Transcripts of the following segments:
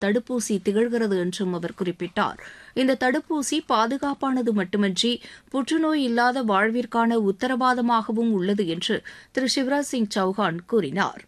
தடுப்பூசி திகழ்கிறது என்றும் அவர் குறிப்பிட்டார் இந்த தடுப்பூசி பாதுகாப்பானது மட்டுமன்றி புற்றுநோய் இல்லாத வாழ்விற்கான உத்தரவாதமாகவும் உள்ளது என்று திரு சிவராஜ் சிங் சௌஹான் கூறினார்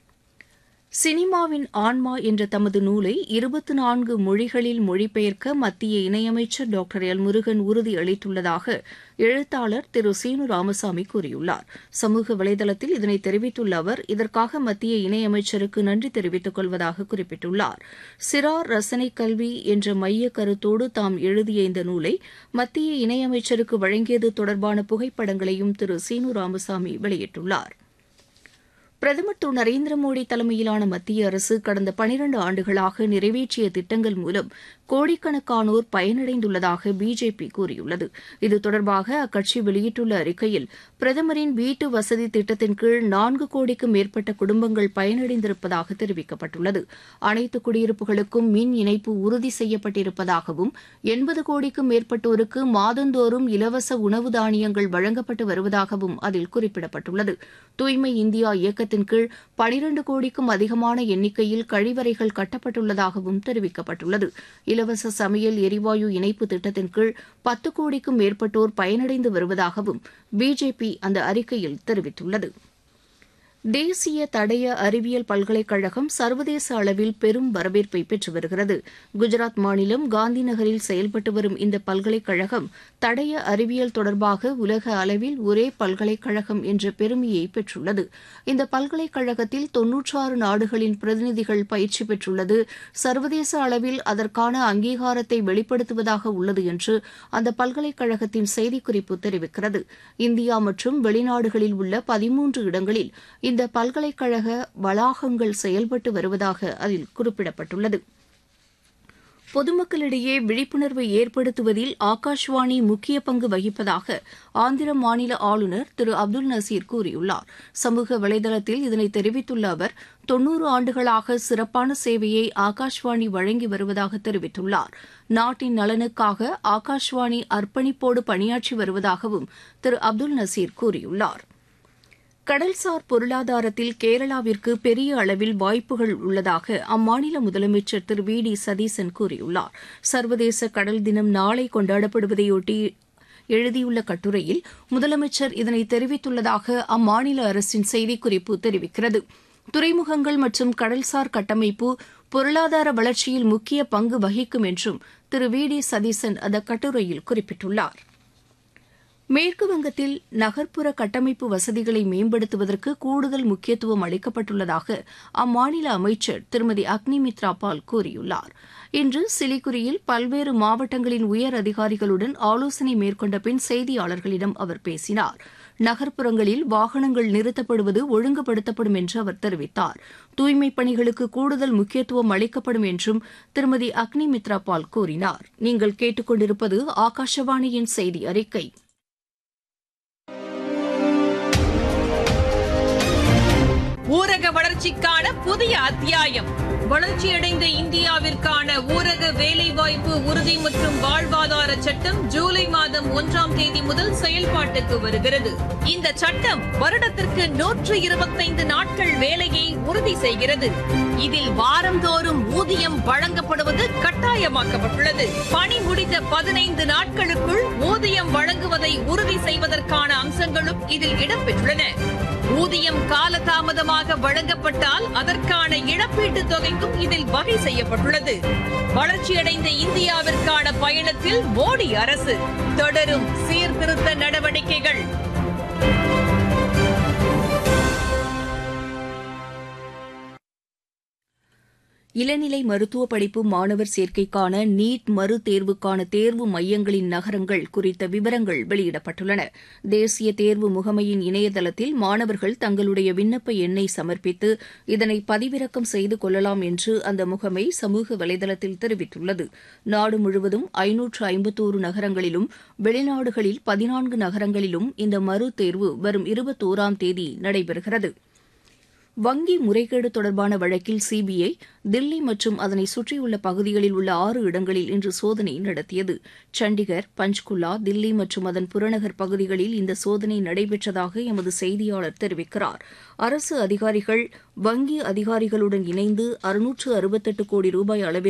சினிமாவின் ஆன்மா என்ற தமது நூலை இருபத்தி நான்கு மொழிகளில் மொழிபெயர்க்க மத்திய இணையமைச்சர் டாக்டர் எல் முருகன் உறுதியளித்துள்ளதாக எழுத்தாளர் திரு சீனு ராமசாமி கூறியுள்ளார் சமூக வலைதளத்தில் இதனை தெரிவித்துள்ள அவர் இதற்காக மத்திய இணையமைச்சருக்கு நன்றி தெரிவித்துக் கொள்வதாக குறிப்பிட்டுள்ளார் சிறார் ரசனை கல்வி என்ற மைய கருத்தோடு தாம் எழுதிய இந்த நூலை மத்திய இணையமைச்சருக்கு வழங்கியது தொடர்பான புகைப்படங்களையும் திரு சீனு ராமசாமி வெளியிட்டுள்ளார் பிரதமர் திரு நரேந்திர மோடி தலைமையிலான மத்திய அரசு கடந்த பனிரண்டு ஆண்டுகளாக நிறைவேற்றிய திட்டங்கள் மூலம் கோடிக்கணக்கானோர் பயனடைந்துள்ளதாக பிஜேபி கூறியுள்ளது இது தொடர்பாக அக்கட்சி வெளியிட்டுள்ள அறிக்கையில் பிரதமரின் வீட்டு வசதி திட்டத்தின் கீழ் நான்கு கோடிக்கும் மேற்பட்ட குடும்பங்கள் பயனடைந்திருப்பதாக தெரிவிக்கப்பட்டுள்ளது அனைத்து குடியிருப்புகளுக்கும் மின் இணைப்பு உறுதி செய்யப்பட்டிருப்பதாகவும் எண்பது கோடிக்கும் மேற்பட்டோருக்கு மாதந்தோறும் இலவச உணவு தானியங்கள் வழங்கப்பட்டு வருவதாகவும் அதில் குறிப்பிடப்பட்டுள்ளது தூய்மை இந்தியா இயக்கத்தின் கீழ் பனிரண்டு கோடிக்கும் அதிகமான எண்ணிக்கையில் கழிவறைகள் கட்டப்பட்டுள்ளதாகவும் தெரிவிக்கப்பட்டுள்ளது இலவச சமையல் எரிவாயு இணைப்பு திட்டத்தின் கீழ் பத்து கோடிக்கும் மேற்பட்டோர் பயனடைந்து வருவதாகவும் பிஜேபி அந்த அறிக்கையில் தெரிவித்துள்ளது தேசிய தடய அறிவியல் பல்கலைக்கழகம் சர்வதேச அளவில் பெரும் வரவேற்பை பெற்று வருகிறது குஜராத் மாநிலம் காந்தி நகரில் செயல்பட்டு வரும் இந்த பல்கலைக்கழகம் தடய அறிவியல் தொடர்பாக உலக அளவில் ஒரே பல்கலைக்கழகம் என்ற பெருமையை பெற்றுள்ளது இந்த பல்கலைக்கழகத்தில் தொன்னூற்றாறு நாடுகளின் பிரதிநிதிகள் பயிற்சி பெற்றுள்ளது சர்வதேச அளவில் அதற்கான அங்கீகாரத்தை வெளிப்படுத்துவதாக உள்ளது என்று அந்த பல்கலைக்கழகத்தின் செய்திக்குறிப்பு தெரிவிக்கிறது இந்தியா மற்றும் வெளிநாடுகளில் உள்ள பதிமூன்று இடங்களில் இந்த பல்கலைக்கழக வளாகங்கள் செயல்பட்டு வருவதாக அதில் குறிப்பிடப்பட்டுள்ளது பொதுமக்களிடையே விழிப்புணர்வை ஏற்படுத்துவதில் ஆகாஷ்வாணி முக்கிய பங்கு வகிப்பதாக ஆந்திர மாநில ஆளுநர் திரு அப்துல் நசீர் கூறியுள்ளார் சமூக வலைதளத்தில் இதனை தெரிவித்துள்ள அவர் தொன்னூறு ஆண்டுகளாக சிறப்பான சேவையை ஆகாஷ்வாணி வழங்கி வருவதாக தெரிவித்துள்ளார் நாட்டின் நலனுக்காக ஆகாஷ்வாணி அர்ப்பணிப்போடு பணியாற்றி வருவதாகவும் திரு அப்துல் நசீர் கூறியுள்ளார் கடல்சார் பொருளாதாரத்தில் கேரளாவிற்கு பெரிய அளவில் வாய்ப்புகள் உள்ளதாக அம்மாநில முதலமைச்சர் திரு வி டி சதீசன் கூறியுள்ளார் சர்வதேச கடல் தினம் நாளை கொண்டாடப்படுவதையொட்டி எழுதியுள்ள கட்டுரையில் முதலமைச்சர் இதனை தெரிவித்துள்ளதாக அம்மாநில அரசின் செய்திக்குறிப்பு தெரிவிக்கிறது துறைமுகங்கள் மற்றும் கடல்சார் கட்டமைப்பு பொருளாதார வளர்ச்சியில் முக்கிய பங்கு வகிக்கும் என்றும் திரு வி டி சதீசன் அந்த கட்டுரையில் குறிப்பிட்டுள்ளார் மேற்குவங்கத்தில் நகர்ப்புற கட்டமைப்பு வசதிகளை மேம்படுத்துவதற்கு கூடுதல் முக்கியத்துவம் அளிக்கப்பட்டுள்ளதாக அம்மாநில அமைச்சர் திருமதி அக்னிமித்ரா பால் கூறியுள்ளார் இன்று சிலிகுரியில் பல்வேறு மாவட்டங்களின் உயர் அதிகாரிகளுடன் ஆலோசனை மேற்கொண்ட பின் செய்தியாளர்களிடம் அவர் பேசினார் நகர்ப்புறங்களில் வாகனங்கள் நிறுத்தப்படுவது ஒழுங்குபடுத்தப்படும் என்று அவர் தெரிவித்தார் தூய்மைப் பணிகளுக்கு கூடுதல் முக்கியத்துவம் அளிக்கப்படும் என்றும் திருமதி அக்னி மித்ரா பால் கூறினார் நீங்கள் கேட்டுக்கொண்டிருப்பது ஆகாஷவாணியின் செய்தி அறிக்கை ஊரக வளர்ச்சிக்கான புதிய அத்தியாயம் வளர்ச்சியடைந்த இந்தியாவிற்கான ஊரக வேலைவாய்ப்பு உறுதி மற்றும் வாழ்வாதார சட்டம் ஜூலை மாதம் ஒன்றாம் தேதி முதல் செயல்பாட்டுக்கு வருகிறது இந்த சட்டம் வருடத்திற்கு நூற்று இருபத்தைந்து நாட்கள் வேலையை உறுதி செய்கிறது இதில் வாரந்தோறும் ஊதியம் வழங்கப்படுவது கட்டாயமாக்கப்பட்டுள்ளது பணி முடிந்த பதினைந்து நாட்களுக்குள் ஊதியம் வழங்குவதை உறுதி செய்வதற்கான அம்சங்களும் இதில் இடம்பெற்றுள்ளன ஊதியம் காலதாமதமாக வழங்கப்பட்டால் அதற்கான இழப்பீட்டுத் தொகைக்கும் இதில் வகை செய்யப்பட்டுள்ளது வளர்ச்சியடைந்த இந்தியாவிற்கான பயணத்தில் மோடி அரசு தொடரும் சீர்திருத்த நடவடிக்கைகள் இளநிலை மருத்துவ படிப்பு மாணவர் சேர்க்கைக்கான நீட் மறு தேர்வுக்கான தேர்வு மையங்களின் நகரங்கள் குறித்த விவரங்கள் வெளியிடப்பட்டுள்ளன தேசிய தேர்வு முகமையின் இணையதளத்தில் மாணவர்கள் தங்களுடைய விண்ணப்ப எண்ணை சமர்ப்பித்து இதனை பதிவிறக்கம் செய்து கொள்ளலாம் என்று அந்த முகமை சமூக வலைதளத்தில் தெரிவித்துள்ளது நாடு முழுவதும் ஐநூற்று ஐம்பத்தோரு நகரங்களிலும் வெளிநாடுகளில் பதினான்கு நகரங்களிலும் இந்த மறு தேர்வு வரும் இருபத்தோராம் தேதி நடைபெறுகிறது வங்கி முறைகேடு தொடர்பான வழக்கில் சிபிஐ தில்லி மற்றும் அதனை சுற்றியுள்ள பகுதிகளில் உள்ள ஆறு இடங்களில் இன்று சோதனை நடத்தியது சண்டிகர் பஞ்ச்குலா தில்லி மற்றும் அதன் புறநகர் பகுதிகளில் இந்த சோதனை நடைபெற்றதாக எமது செய்தியாளர் தெரிவிக்கிறார் அரசு அதிகாரிகள் வங்கி அதிகாரிகளுடன் இணைந்து அறுநூற்று அறுபத்தெட்டு கோடி ரூபாய் அளவிற்கு